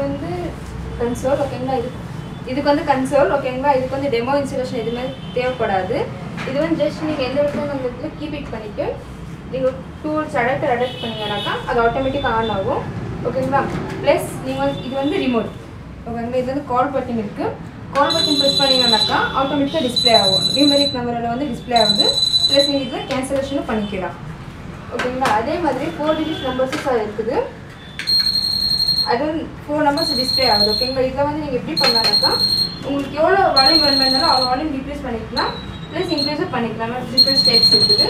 வந்து கன்சோல் ஓகேங்களா இது இதுக்கு வந்து கன்சோல் ஓகேங்களா இதுக்கு வந்து டெமோ இன்ஸ்டலேஷன் எதுவுமே தேவைப்படாது இது வந்து ஜஸ்ட் நீங்கள் எந்த இடத்துல அந்த இடத்துல கீப் இட் பண்ணிவிட்டு நீங்கள் டூல்ஸ் அடப்டர் அடப்ட் பண்ணீங்கன்னாக்கா அது ஆட்டோமேட்டிக்காக ஆன் ஆகும் ஓகேங்களா ப்ளஸ் நீங்கள் வந்து இது வந்து ரிமோட் ஓகேங்களா இது வந்து கால் பட்டன் இருக்குது கால் பட்டன் ப்ரெஸ் பண்ணீங்கன்னாக்கா ஆட்டோமேட்டிக்காக டிஸ்ப்ளே ஆகும் நியூமெரிக் நம்பரில் வந்து டிஸ்ப்ளே ஆகுது ப்ளஸ் நீங்கள் இதில் கேன்சலேஷனும் பண்ணிக்கலாம் ஓகேங்களா அதே மாதிரி ஃபோர் டிஜிட் நம்பர்ஸும் இருக்குது அது ஃபோர் நம்பர்ஸ் டிஸ்ப்ளே ஆகுது ஓகேங்களா இதில் வந்து நீங்கள் எப்படி பண்ணலாம்னாக்கா உங்களுக்கு எவ்வளோ வால்யூம் வேணுமா இருந்தாலும் அவ்வளோ வால்யூம் டிக்ரீஸ் பண்ணிக்கலாம் ப்ளஸ் இன்க்ரீஸும் பண்ணிக்கலாம் டிஃப்ரெண்ட் ஸ்டெப்ஸ் இருக்குது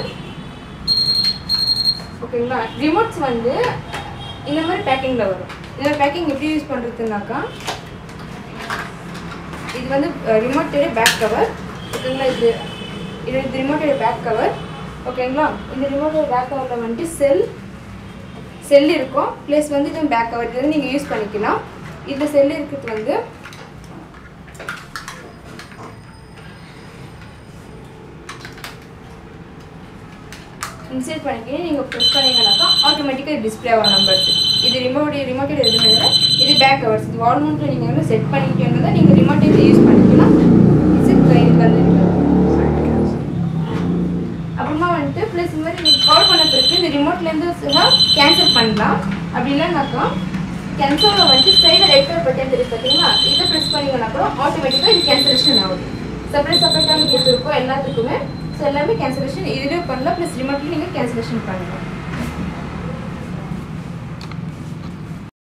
ஓகேங்களா ரிமோட்ஸ் வந்து இந்த மாதிரி பேக்கிங்கில் வரும் இந்த பேக்கிங் எப்படி யூஸ் பண்ணுறதுனாக்கா இது வந்து ரிமோட்டோட பேக் கவர் ஓகேங்களா இது இது இது ரிமோட்டோட பேக் கவர் ஓகேங்களா இந்த ரிமோட்டோட பேக் கவரில் வந்துட்டு செல் செல் இருக்கும் ப்ளஸ் வந்து இது பேக் கவர் இது வந்து நீங்கள் யூஸ் பண்ணிக்கலாம் இந்த செல் இருக்கிறது வந்து இன்சர்ட் பண்ணிக்கிட்டு நீங்கள் ப்ரெஸ் பண்ணீங்கன்னாக்கா ஆட்டோமேட்டிக்காக டிஸ்ப்ளே ஆகும் நம்பர்ஸ் இது ரிமோட் ரிமோட்டோட எதுவுமே இல்லை இது பேக் கவர்ஸ் இது வால் மவுண்ட்டில் நீங்கள் வந்து செட் பண்ணிக்கிட்டீங்கன்னா நீங்கள் ரிமோட்டை யூஸ் பண்ணிக்கலாம் இது கையில் வந்து அப்புறமா வந்துட்டு ப்ளஸ் இந்த மாதிரி நீங்கள் கால் பண்ண பிறகு இந்த ரிமோட்லேருந்து கேன்சல் பண்ணலாம் அப்படி இல்லைனாக்கா கேன்சலில் வந்துட்டு சைடில் ரெட் கலர் பட்டன் தெரியும் பார்த்தீங்களா இதை ப்ரெஸ் பண்ணீங்கன்னா கூட ஆட்டோமேட்டிக்காக இது கேன்சலேஷன் ஆகுது செப்பரேட் செப்பரேட்டான கேட்டு இருக்கும் எல்லாத்துக்குமே ஸோ எல்லாமே கேன்சலேஷன் இதுலேயும் பண்ணலாம் ப்ளஸ் ரிமோட்லேயும் நீங்கள் கேன்சலேஷன் பண்ணலாம்